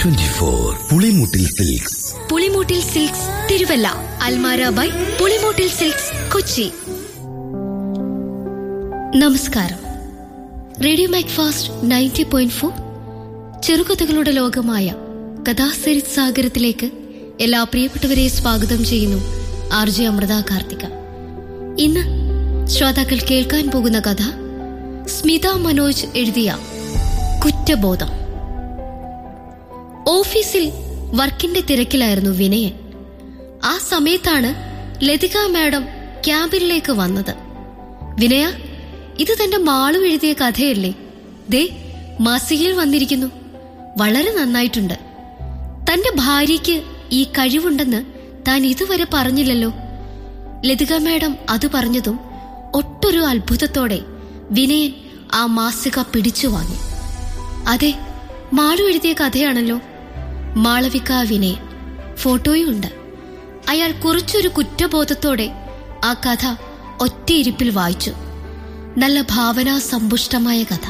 twenty four Pulimoottil silks Pulimoottil silks Thiruvalla Almara by Pulimoottil silks Kochi നമസ്കാരം radio Macfast ninety point four ചെറുകഥകളുടെ ലോകമായ കഥാസരിത് സാഗരത്തിലേക്ക് എല്ലാ പ്രിയപ്പെട്ടവരെ സ്വാഗതം ചെയ്യുന്നു ആർ ജെ അമൃത കാർത്തിക ഇന്ന് ശ്രോതാക്കൾ കേൾക്കാൻ പോകുന്ന കഥ സ്മിത മനോജ് എഴുതിയ കുറ്റബോധം ഓഫീസിൽ വർക്കിന്റെ തിരക്കിലായിരുന്നു വിനയൻ ആ സമയത്താണ് ലതിക മാഡം ക്യാബിനിലേക്ക് വന്നത് വിനയ ഇത് തന്റെ മാളു എഴുതിയ കഥയല്ലേ ദേ മാസികയിൽ വന്നിരിക്കുന്നു വളരെ നന്നായിട്ടുണ്ട് തന്റെ ഭാര്യയ്ക്ക് ഈ കഴിവുണ്ടെന്ന് താൻ ഇതുവരെ പറഞ്ഞില്ലല്ലോ ലതിക മാഡം അത് പറഞ്ഞതും ഒട്ടൊരു അത്ഭുതത്തോടെ വിനയൻ ആ മാസിക പിടിച്ചു വാങ്ങി അതെ മാളു എഴുതിയ കഥയാണല്ലോ മാളവിക വിനയൻ ഫോട്ടോയും ഉണ്ട് അയാൾ കുറച്ചൊരു കുറ്റബോധത്തോടെ ആ കഥ ഒറ്റയിരിപ്പിൽ വായിച്ചു നല്ല ഭാവനാ സമ്പുഷ്ടമായ കഥ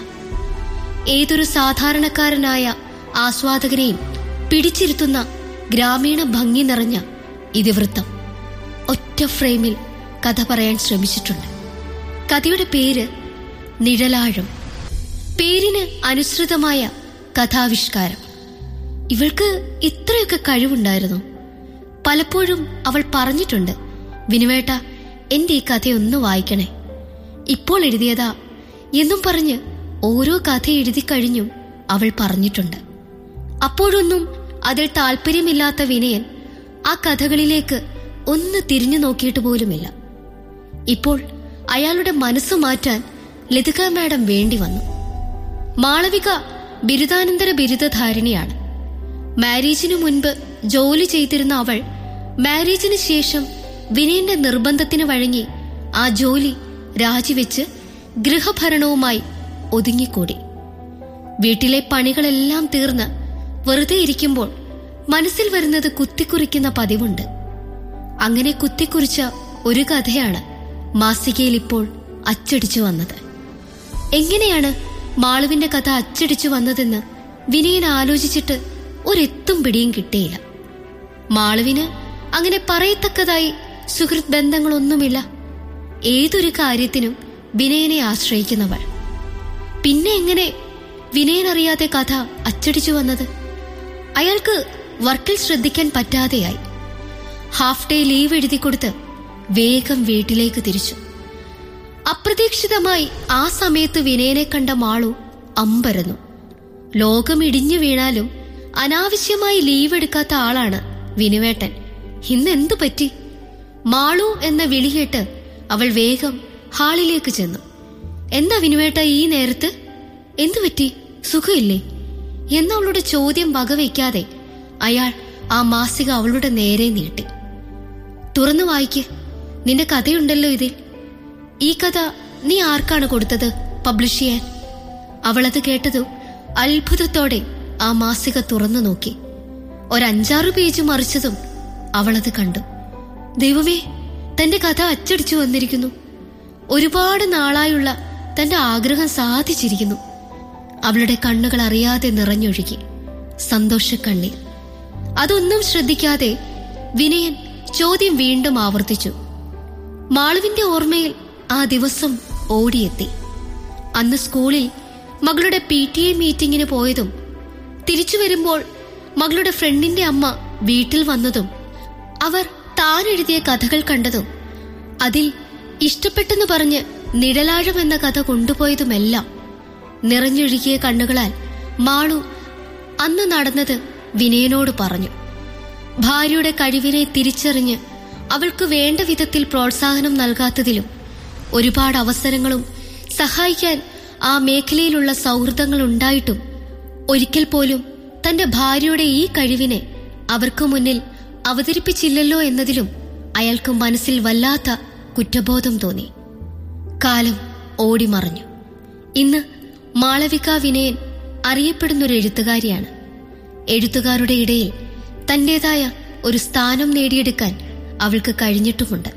ഏതൊരു സാധാരണക്കാരനായ ആസ്വാദകനെയും പിടിച്ചിരുത്തുന്ന ഗ്രാമീണ ഭംഗി നിറഞ്ഞ ഇതിവൃത്തം ഒറ്റ ഫ്രെയിമിൽ കഥ പറയാൻ ശ്രമിച്ചിട്ടുണ്ട് കഥയുടെ പേര് നിഴലാഴം പേരിന് അനുസൃതമായ കഥാവിഷ്കാരം ഇവൾക്ക് ഇത്രയൊക്കെ കഴിവുണ്ടായിരുന്നു പലപ്പോഴും അവൾ പറഞ്ഞിട്ടുണ്ട് വിനുവേട്ട എന്റെ ഈ കഥയൊന്ന് വായിക്കണേ ഇപ്പോൾ എഴുതിയതാ എന്നും പറഞ്ഞ് ഓരോ കഥ എഴുതി കഴിഞ്ഞും അവൾ പറഞ്ഞിട്ടുണ്ട് അപ്പോഴൊന്നും അതിൽ താല്പര്യമില്ലാത്ത വിനയൻ ആ കഥകളിലേക്ക് ഒന്ന് തിരിഞ്ഞു നോക്കിയിട്ട് പോലുമില്ല ഇപ്പോൾ അയാളുടെ മനസ്സ് മാറ്റാൻ ലതിക മാഡം വേണ്ടി വന്നു മാളവിക ബിരുദാനന്തര ബിരുദധാരിണിയാണ് മാരേജിനു മുൻപ് ജോലി ചെയ്തിരുന്ന അവൾ മാരേജിന് ശേഷം വിനയന്റെ നിർബന്ധത്തിന് വഴങ്ങി ആ ജോലി രാജിവെച്ച് ഗൃഹഭരണവുമായി ഒതുങ്ങിക്കൂടി വീട്ടിലെ പണികളെല്ലാം തീർന്ന് വെറുതെ ഇരിക്കുമ്പോൾ മനസ്സിൽ വരുന്നത് കുത്തിക്കുറിക്കുന്ന പതിവുണ്ട് അങ്ങനെ കുത്തിക്കുറിച്ച ഒരു കഥയാണ് മാസികയിൽ ഇപ്പോൾ അച്ചടിച്ചു വന്നത് എങ്ങനെയാണ് മാളുവിന്റെ കഥ അച്ചടിച്ചു വന്നതെന്ന് വിനയൻ ആലോചിച്ചിട്ട് ഒരെത്തും പിടിയും കിട്ടിയില്ല മാളുവിന് അങ്ങനെ പറയത്തക്കതായി സുഹൃത് ബന്ധങ്ങളൊന്നുമില്ല ഏതൊരു കാര്യത്തിനും വിനയനെ ആശ്രയിക്കുന്നവൾ പിന്നെ എങ്ങനെ വിനയൻ അറിയാതെ കഥ അച്ചടിച്ചു വന്നത് അയാൾക്ക് വർക്കിൽ ശ്രദ്ധിക്കാൻ പറ്റാതെയായി ഹാഫ് ഡേ ലീവ് എഴുതി കൊടുത്ത് വേഗം വീട്ടിലേക്ക് തിരിച്ചു അപ്രതീക്ഷിതമായി ആ സമയത്ത് വിനയനെ കണ്ട മാളു അമ്പരന്നു ലോകം ഇടിഞ്ഞു വീണാലും അനാവശ്യമായി ലീവ് എടുക്കാത്ത ആളാണ് വിനുവേട്ടൻ ഇന്ന് എന്തു പറ്റി മാളു എന്ന വിളി കേട്ട് അവൾ വേഗം ഹാളിലേക്ക് ചെന്നു എന്താ വിനുവേട്ട ഈ നേരത്ത് എന്തു പറ്റി സുഖമില്ലേ എന്നവളുടെ ചോദ്യം വകവയ്ക്കാതെ അയാൾ ആ മാസിക അവളുടെ നേരെ നീട്ടി തുറന്നു വായിക്ക് നിന്റെ കഥയുണ്ടല്ലോ ഇതിൽ ഈ കഥ നീ ആർക്കാണ് കൊടുത്തത് പബ്ലിഷ് ചെയ്യാൻ അവളത് കേട്ടതും അത്ഭുതത്തോടെ ആ മാസിക തുറന്നു നോക്കി ഒരഞ്ചാറു പേജ് മറിച്ചതും അവളത് കണ്ടു ദൈവമേ തന്റെ കഥ അച്ചടിച്ചു വന്നിരിക്കുന്നു ഒരുപാട് നാളായുള്ള തന്റെ ആഗ്രഹം സാധിച്ചിരിക്കുന്നു അവളുടെ കണ്ണുകൾ അറിയാതെ നിറഞ്ഞൊഴുകി സന്തോഷക്കണ്ണീർ അതൊന്നും ശ്രദ്ധിക്കാതെ വിനയൻ ചോദ്യം വീണ്ടും ആവർത്തിച്ചു മാളുവിന്റെ ഓർമ്മയിൽ ആ ദിവസം ഓടിയെത്തി അന്ന് സ്കൂളിൽ മകളുടെ പി ടി എ മീറ്റിംഗിന് പോയതും തിരിച്ചു വരുമ്പോൾ മകളുടെ ഫ്രണ്ടിന്റെ അമ്മ വീട്ടിൽ വന്നതും അവർ താൻ എഴുതിയ കഥകൾ കണ്ടതും അതിൽ ഇഷ്ടപ്പെട്ടെന്ന് പറഞ്ഞ് നിഴലാഴം എന്ന കഥ കൊണ്ടുപോയതുമെല്ലാം നിറഞ്ഞൊഴുകിയ കണ്ണുകളാൽ മാളു അന്ന് നടന്നത് വിനയനോട് പറഞ്ഞു ഭാര്യയുടെ കഴിവിനെ തിരിച്ചറിഞ്ഞ് അവൾക്ക് വേണ്ട വിധത്തിൽ പ്രോത്സാഹനം നൽകാത്തതിലും ഒരുപാട് അവസരങ്ങളും സഹായിക്കാൻ ആ മേഖലയിലുള്ള സൗഹൃദങ്ങൾ ഉണ്ടായിട്ടും ഒരിക്കൽ പോലും തന്റെ ഭാര്യയുടെ ഈ കഴിവിനെ അവർക്ക് മുന്നിൽ അവതരിപ്പിച്ചില്ലല്ലോ എന്നതിലും അയാൾക്ക് മനസ്സിൽ വല്ലാത്ത കുറ്റബോധം തോന്നി കാലം ഓടിമറഞ്ഞു ഇന്ന് മാളവിക വിനയൻ അറിയപ്പെടുന്നൊരു എഴുത്തുകാരിയാണ് എഴുത്തുകാരുടെ ഇടയിൽ തന്റേതായ ഒരു സ്ഥാനം നേടിയെടുക്കാൻ അവൾക്ക് കഴിഞ്ഞിട്ടുമുണ്ട്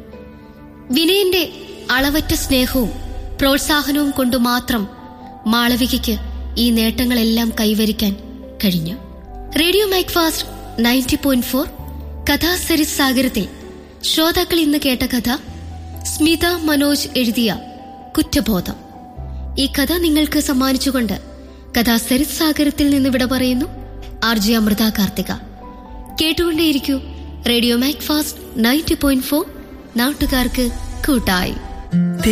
വിനയന്റെ അളവറ്റ സ്നേഹവും പ്രോത്സാഹനവും കൊണ്ട് മാത്രം മാളവികയ്ക്ക് ഈ നേട്ടങ്ങളെല്ലാം കൈവരിക്കാൻ കഴിഞ്ഞു radio Macfast ninety point four Kathasarit സാഗരത്തിൽ ശ്രോതാക്കൾ ഇന്ന് കേട്ട കഥ സ്മിത മനോജ് എഴുതിയ കുറ്റബോധം ഈ കഥ നിങ്ങൾക്ക് സമ്മാനിച്ചുകൊണ്ട് കഥാസരിത് സാഗരത്തിൽ നിന്ന് വിട പറയുന്നു ആർ ജി അമൃത കാർത്തിക കേട്ടുകൊണ്ടേയിരിക്കൂ radio Macfast ninety point four നാട്ടുകാർക്ക് കൂട്ടായി